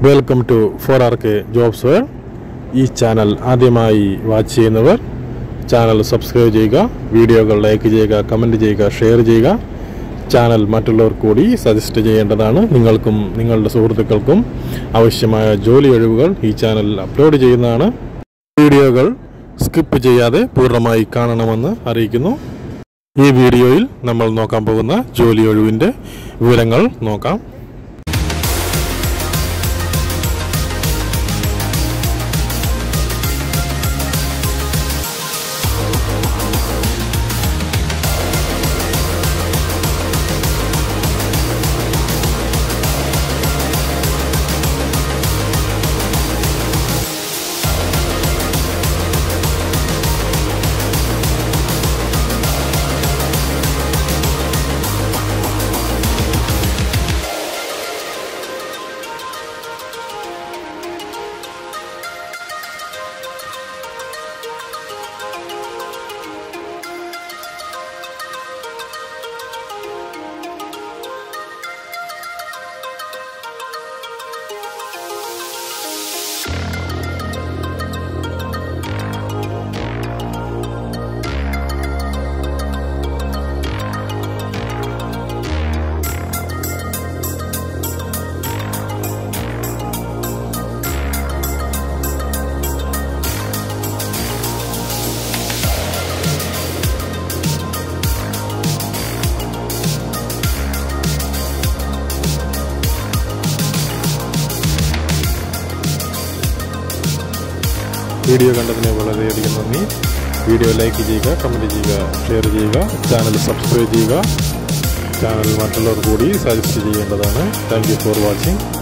welcome to four R K jobs where ഈ channel ആദ്യമായി watch ചെയ്യുന്നവർ ചാനൽ സബ്സ്ക്രൈബ് ചെയ്യുക വീഡിയോകൾ ലൈക്ക് ചെയ്യുക കമൻറ്റ് ചെയ്യുക ഷെയർ ചെയ്യുക ചാനൽ മറ്റുള്ളവർ കൂടി സജസ്റ്റ് ചെയ്യേണ്ടതാണ് നിങ്ങൾക്കും നിങ്ങളുടെ സുഹൃത്തുക്കൾക്കും ആവശ്യമായ ജോലി ഒഴിവുകൾ ഈ ചാനലിൽ അപ്ലോഡ് ചെയ്യുന്നതാണ് വീഡിയോകൾ സ്കിപ്പ് ചെയ്യാതെ പൂർണ്ണമായി കാണണമെന്ന് അറിയിക്കുന്നു ഈ വീഡിയോയിൽ നമ്മൾ നോക്കാൻ പോകുന്ന ജോലി ഒഴിവിൻ്റെ വിവരങ്ങൾ നോക്കാം വീഡിയോ കണ്ടതിന് വളരെയധികം നന്ദി വീഡിയോ ലൈക്ക് ചെയ്യുക കമൻറ്റ് ചെയ്യുക ഷെയർ ചെയ്യുക ചാനൽ സബ്സ്ക്രൈബ് ചെയ്യുക ചാനൽ മറ്റുള്ളവർ കൂടി സജസ്റ്റ് ചെയ്യേണ്ടതാണ് താങ്ക് യു ഫോർ വാച്ചിങ്